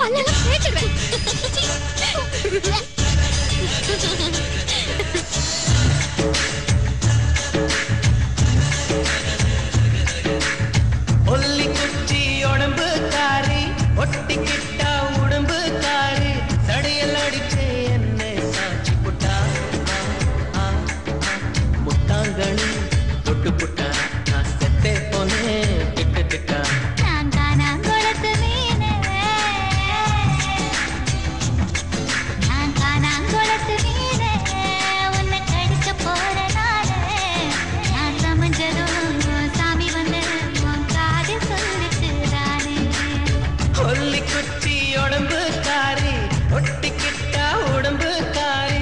பல்லெல்லாம் தேய்ச்சிடுவேன். ஒல்லி குச்சி உடம்பு காரி ஒட்டிக்கிட்டா உடம்பு காரி தடையல் அடிச்சே என்ன சாட்சி புட்டா ஆ, ஆ, ஆ. முட்டாங்கனி தொட்டு புட்டா நான் செத்தே போனேன் திட்டு திட்டா நான் காணாங்குளத்து மீனு. நான் காணாங்குளத்து மீனு. உன்னை கடிக்க போற நாளு. நான் சமைஞ்சதும் சாமி வந்து உன் காதில் சொல்லிச்சுதானே. ஒல்லி குச்சி உடம்பு காரி ஒட்டிக்கிட்டா உடம்பு காரி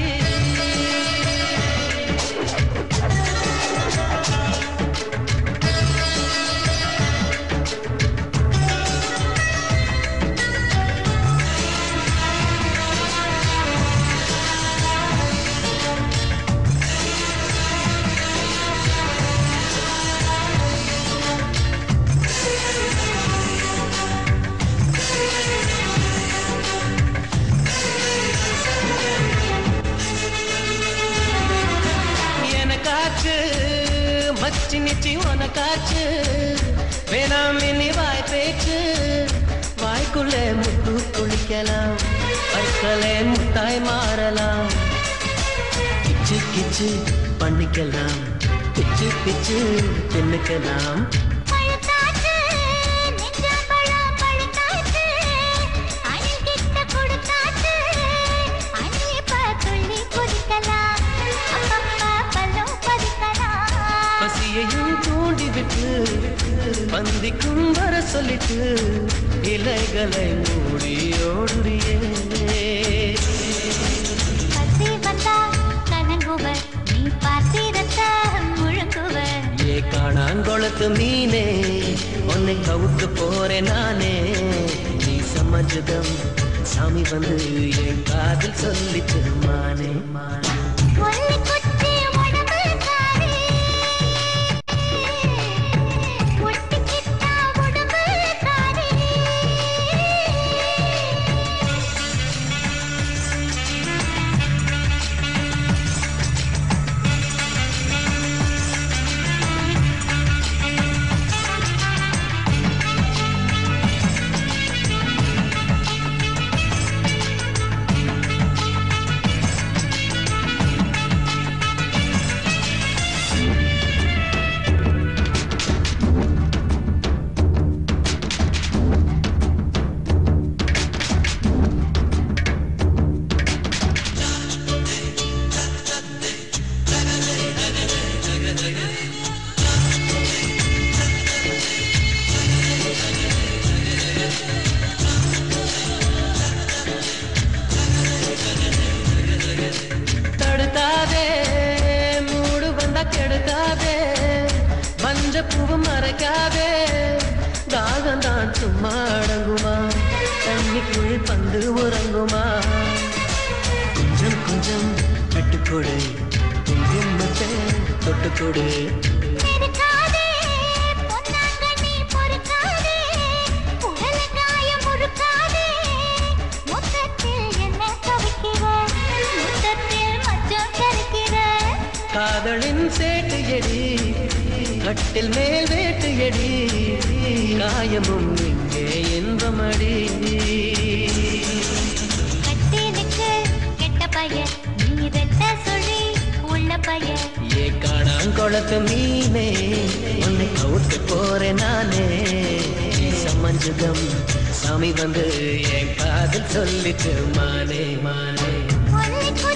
எனக்காச்சு மச்சி நிச்சி உனக்காச்சு வேணாம் இனி வாய் பேச்சு வாய்க்குள்ளே முத்து குளிக்கலாம் பற்களே முத்தாய் மாறலாம் கிச்சு கிச்சு பண்ணிக்கலாம் பிச்சு பிச்சு தின்னுக்கலாம் பழுத்தாச்சு, நெஞ்சாம்பழம் பழுத்தாச்சு. அணில் கிட்ட கொடுத்தாச்சு. அணி இப்ப துள்ளி குதிக்கலாம். அப்பப்பா பல்லும் பதிக்கலாம். பசியையும் தூண்டி விட்டு பந்திக்கும் வர சொல்லிட்டு இலைகளை மூடி ஓடுறியே பசி வந்தா கலங்குவர், நீ பார்த்திருந்த முழுங்குவர். ஏ காணாங்கொளத்து மீனே உன்னை கவுத்து போறேன் நானே நீ சமஜதம் சாமி வந்து என் காதில் சொல்லிச்சு மானே மானே ஒல்லி குச்சி உடம்பு காரி. ஒட்டிக்கிட்டா உடம்பு காரி. தடுத்தாதே மூடு வந்தா கெடுக்காதே மஞ்ச பூவு மறைக்காதே தாகம் தான் சும்மா அடங்குமா தண்ணிக்குள் பந்து உறங்குமா கொஞ்சம் கொஞ்சம் விட்டுக்கொடு குங்குமத்தை தொட்டுக்கொடு நெருக்காதே, பொன்னாங்கண்ணி பொறுக்காதே, உடலங்காயம் முறுக்காதே, முத்தத்தில் என்ன கவிக்கிற, முத்தத்தில் மச்சம் கருக்கிற. காதலின் சேட்டு எடி கட்டில் மேல் வேட்டு எடி காயமும் இங்கே இன்பமடி கட்டினுக்கு கெட்ட பையன், நீ ரெட்ட சுழி உள்ள பையன். ஏ காணாங்கொளத்து மீனே உன்னை கவுத்து போறேன் நானே நீ சமஞ்சுகம் சாமி வந்து என் காதில் சொல்லிட்டு மானே மானே ஒல்லிக்கு